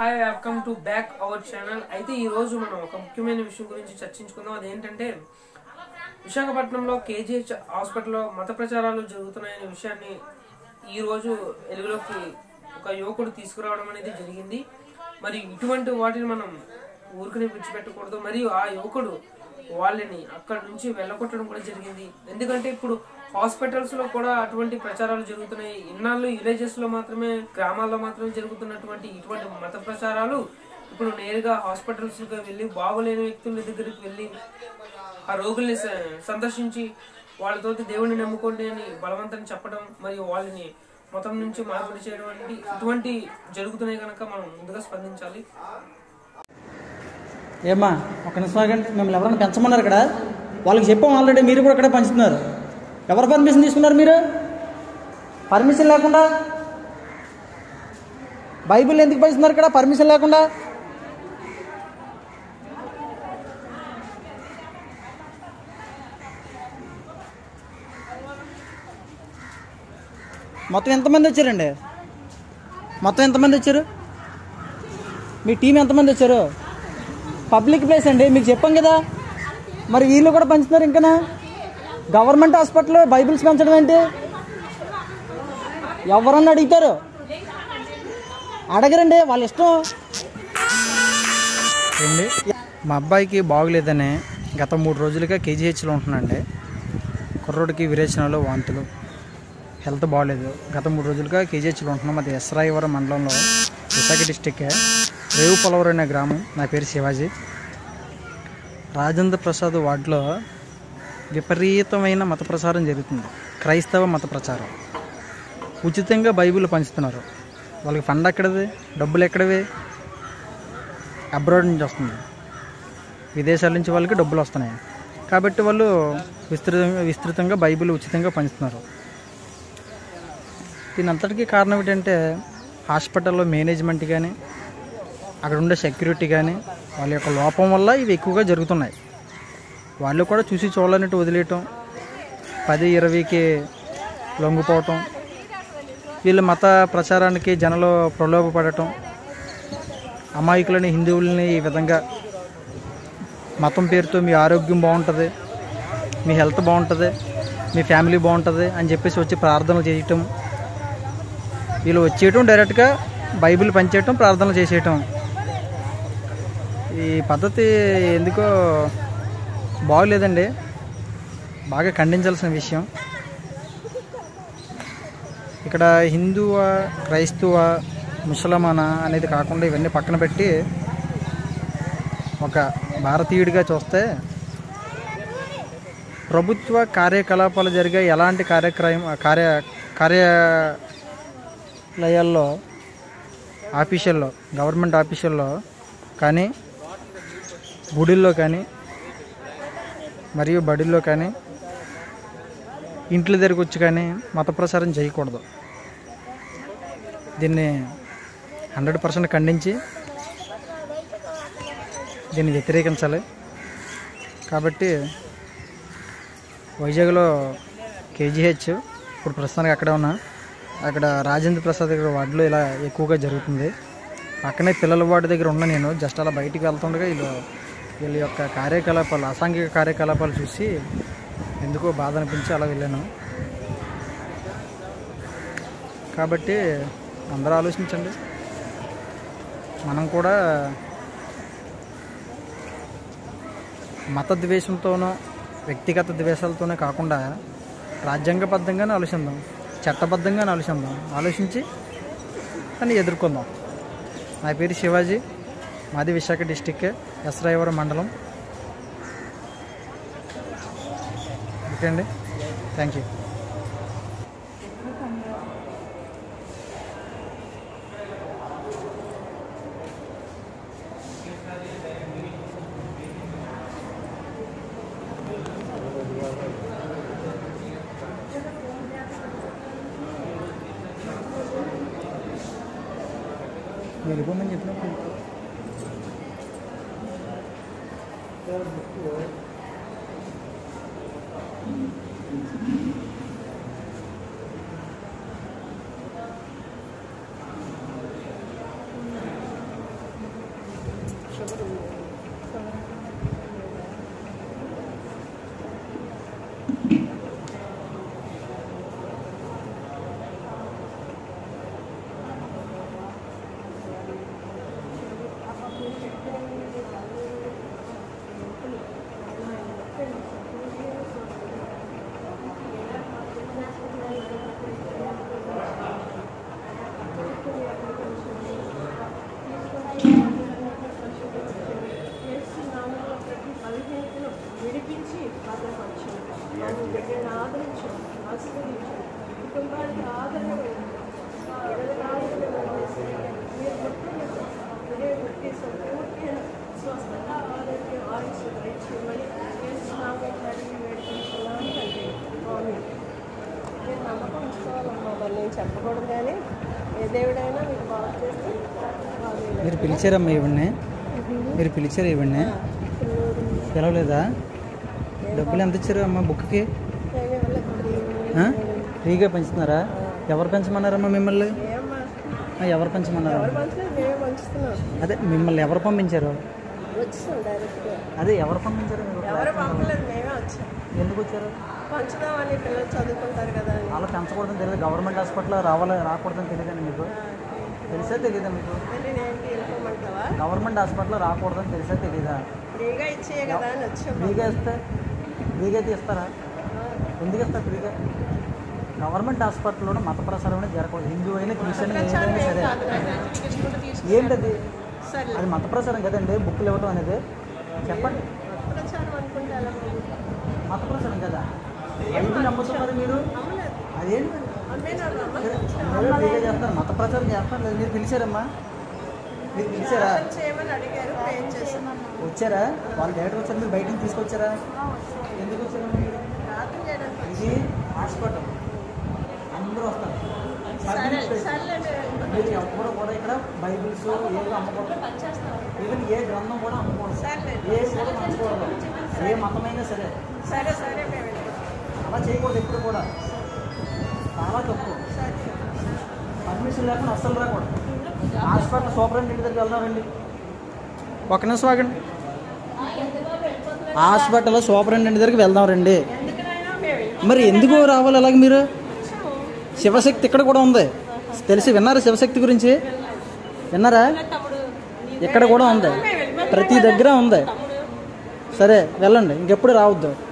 Hi welcome to back our channel అయితే ఈ రోజు మనం ఒక ముఖ్యమైన విషయం గురించి చర్చించుకుందాం అదేంటంటే విశాఖపట్నంలో కేజీహెచ్ హాస్పిటల్లో మత ప్రచారాలు జరుగుతున్నాయనే విషయాన్ని ఈ రోజు వెలుగులోకి ఒక యువకుడు తీసుకురావడం అనేది జరిగింది మరి ఇటువంటి వాటిని మనం ఊరికనే విడిచిపెట్టకూడదు మరియు ఆ యువకుడు వాళ్ళని అక్కడ నుంచి వెళ్ళగొట్టడం కూడా జరిగింది ఎందుకంటే ఇప్పుడు హాస్పిటల్స్ లో కూడా అటువంటి ప్రచారాలు జరుగుతున్నాయి ఇన్నాళ్ళు విలేజెస్ లో మాత్రమే గ్రామాల్లో మాత్రమే జరుగుతున్నటువంటి ఇటువంటి మత ప్రచారాలు ఇప్పుడు నేరుగా హాస్పిటల్స్ కి వెళ్ళి బాగోలేని వ్యక్తుల దగ్గరికి వెళ్ళి ఆ రోగుల్ని స- సందర్శించి వాళ్ళతో దేవుడిని నమ్ముకోండి అని బలవంతం చెప్పడం మరియు వాళ్ళని మతం నుంచి మార్పిడి చేయడం వంటి ఇటువంటి జరుగుతున్నాయి కనుక మనం ముందుగా స్పందించాలి ఏమ్మా ఒక నిమిషం ఆగండి మిమ్మల్ని ఎవరైనా పెంచమన్నారు ఇక్కడ వాళ్ళకి చెప్పాం ఆల్రెడీ మీరు కూడా ఇక్కడే పంచుతున్నారు ఎవరు పర్మిషన్ తీసుకున్నారు మీరు పర్మిషన్ లేకుండా బైబిల్ ఎందుకు పంచుతున్నారు ఇక్కడ పర్మిషన్ లేకుండా మొత్తం ఎంతమంది వచ్చారండి మొత్తం ఎంతమంది వచ్చారు మీ టీం ఎంతమంది వచ్చారు పబ్లిక్ ప్లేస్ అండి మీకు చెప్పాం కదా మరి వీళ్ళు కూడా పంచుతున్నారు ఇంకనా గవర్నమెంట్ హాస్పిటల్లో బైబిల్స్ పెంచడం ఏంటి ఎవరన్నా అడుగుతారు అడగరండి వాళ్ళ ఇష్టం ఏంటి మా అబ్బాయికి బాగలేదని గత మూడు రోజులుగా కేజీహెచ్లో ఉంటున్నాండి కుర్రోడికి విరేచనాలు వాంతులు హెల్త్ బాగలేదు గత మూడు రోజులుగా కేజీహెచ్లో ఉంటున్నాం అది ఎస్రాయివరం మండలంలో విశాఖ డిస్టిక్ రేవు పొలవరం అనే గ్రామం నా పేరు శివాజీ రాజేంద్ర ప్రసాద్ వార్డులో విపరీతమైన మత ప్రచారం జరుగుతుంది క్రైస్తవ మత ప్రచారం ఉచితంగా బైబిల్ పంచుతున్నారు వాళ్ళకి ఫండ్ ఎక్కడది డబ్బులు ఎక్కడవి అబ్రాడ్ నుంచి వస్తుంది విదేశాల నుంచి వాళ్ళకి డబ్బులు వస్తున్నాయి కాబట్టి వాళ్ళు విస్తృతంగా విస్తృతంగా బైబిల్ ఉచితంగా పంచుతున్నారు దీని అంతటికీ కారణం ఏంటంటే హాస్పిటల్లో మేనేజ్మెంట్ కానీ అక్కడ ఉండే సెక్యూరిటీ కానీ వాళ్ళ యొక్క లోపం వల్ల ఇవి ఎక్కువగా జరుగుతున్నాయి వాళ్ళు కూడా చూసి చూడాలన్నట్టు వదిలేయటం పది ఇరవైకి లొంగిపోవటం వీళ్ళ మత ప్రచారానికి జనలు ప్రలోభపడటం అమాయకులని హిందువులని ఈ విధంగా మతం పేరుతో మీ ఆరోగ్యం బాగుంటుంది మీ హెల్త్ బాగుంటుంది మీ ఫ్యామిలీ బాగుంటుంది అని చెప్పేసి వచ్చి ప్రార్థనలు చేయటం వీళ్ళు వచ్చేయటం డైరెక్ట్గా బైబిల్ పంచేయటం ప్రార్థనలు చేసేయటం ఈ పద్ధతి ఎందుకో బాగలేదండి బాగా ఖండించాల్సిన విషయం ఇక్కడ హిందువ క్రైస్తవ ముసలమానా అనేది కాకుండా ఇవన్నీ పక్కన పెట్టి ఒక భారతీయుడిగా చూస్తే ప్రభుత్వ కార్యకలాపాలు జరిగే ఎలాంటి కార్యక్రమ కార్య కార్యాలయాల్లో ఆఫీషియల్లో గవర్నమెంట్ ఆఫీషియల్లో కానీ గుడిల్లో కానీ మరియు బడిల్లో కానీ ఇంట్ల దగ్గరికి వచ్చి కానీ మత ప్రచారం చేయకూడదు దీన్ని హండ్రెడ్ పర్సెంట్ ఖండించి దీన్ని వ్యతిరేకించాలి కాబట్టి వైజాగ్లో కేజీహెచ్ ఇప్పుడు ప్రస్తుతానికి అక్కడే ఉన్నా అక్కడ రాజేంద్ర ప్రసాద్ దగ్గర వార్డులో ఇలా ఎక్కువగా జరుగుతుంది పక్కనే పిల్లల వార్డు దగ్గర ఉన్నా నేను జస్ట్ అలా బయటికి వెళ్తుండగా వీళ్ళు వీళ్ళ యొక్క కార్యకలాపాలు అసాంఘిక కార్యకలాపాలు చూసి ఎందుకో బాధ అనిపించి అలా వెళ్ళాను కాబట్టి అందరూ ఆలోచించండి మనం కూడా మత ద్వేషంతోనో వ్యక్తిగత ద్వేషాలతోనే కాకుండా రాజ్యాంగబద్ధంగానే ఆలోచిద్దాం చట్టబద్ధంగానే ఆలోచిద్దాం ఆలోచించి దాన్ని ఎదుర్కొందాం నా పేరు శివాజీ మాది విశాఖ డిస్టిక్ ఎస్రాయవరం మండలం ఓకే అండి థ్యాంక్ యూ వెళ్ళిపోమని చెప్పినప్పుడు మరి నేను చెప్పకూడదు కానీ ఏ దేవుడైనా మీకు బాగా చేస్తే బాగా మీరు పిలిచారమ్మా ఇవన్నీ మీరు పిలిచారు ఇవన్నీ పిలవలేదా డబ్బులు ఎంత ఇచ్చారు అమ్మ బుక్కి ఆ? ఫ్రీగా పెంచుతున్నారా ఎవరు పెంచమన్నారమ్మా మిమ్మల్ని ఏమ్మా ఆ, ఎవరు పెంచమన్నారు ఎవరు పంచలేదు మేమే పంచుతున్నాం అదే మిమ్మల్ని ఎవరు పంపించారు వచ్చాం డైరెక్ట్గా అదే ఎవరు పంపించారు మీరు ఎవరు పంపలేదు మేమే వచ్చాం ఎందుకు వచ్చారు పంచుదామని పిల్లలు చదువుకుంటారు కదా అని అలా పెంచకూడదని తెలియదు గవర్నమెంట్ హాస్పిటల్ రావాలి రాకూడదని తెలియదండి మీకు తెలిసే తెలియదా మీకు వెళ్ళి నేను వెళ్ళిపోమంటావా గవర్నమెంట్ హాస్పిటల్ రాకూడదని తెలిసే తెలియదా ఫ్రీగా ఇచ్చే కదా అని వచ్చాం ఫ్రీగా ఇస్తే ఫ్రీగా అయితే ఇస్తారా ఎందుకు ఇస్తారు ఫ్రీగా గవర్నమెంట్ హాస్పిటల్లో మత ప్రసారం అనేది జరగకూడదు హిందూ అయినా క్రిస్టియన్ ఏదైనా సరే ఏంటది సరే అది మత ప్రసారం కదండి బుక్లు ఇవ్వటం అనేది చెప్పండి ప్రచారం అనుకుంటే అలా మత ప్రసారం కదా ఎందుకు నమ్ముతున్నారు మీరు అదేంటి అమ్మేనాడు అమ్మ సరే, మీరు ఫ్రీగా చేస్తారు మత ప్రచారం చేస్తారు లేదు మీరు పిలిచారమ్మా మీరు పిలిచారా చేయమని అడిగారు పే చేసాం వచ్చారా వాళ్ళు డైరెక్ట్ వచ్చారు మీరు బయట నుంచి తీసుకొచ్చారా ఎందుకు వచ్చారమ్మా మీరు ప్రార్థన చేయడానికి ఇది హాస్పిటల్ అందరూ వస్తారు సరే సర్లే మీరు ఎవరు కూడా ఇక్కడ బైబిల్స్ ఏవి అమ్మకూడదు ఈవెన్ ఏ గ్రంథం కూడా అమ్మకూడదు సర్లే ఏ కూడా పంచకూడదు ఏ మతమైనా సరే సరే సరే మేము వెళ్ళిపోతాం. అలా చేయకూడదు ఎప్పుడు కూడా చాలా తప్పు సరే పర్మిషన్ లేకుండా అస్సలు రాకూడదు హాస్పిటల్ సూపరింటెండెంట్ దగ్గరికి వెళ్దామండి ఒక నిమిషం ఆగండి హాస్పిటల్ సూపరింటెండెంట్ దగ్గరికి వెళ్దాం రండి ఎందుకనైనా మేము వెళ్ళిపోతాం. మరి ఎందుకు రావాలి అలాగ మీరు శివశక్తి ఇక్కడ కూడా ఉంది తెలిసి విన్నారా శివశక్తి గురించి విన్నారా ఇక్కడ కూడా ఉంది ప్రతి దగ్గర ఉంది సరే వెళ్ళండి ఇంకెప్పుడు రావద్దు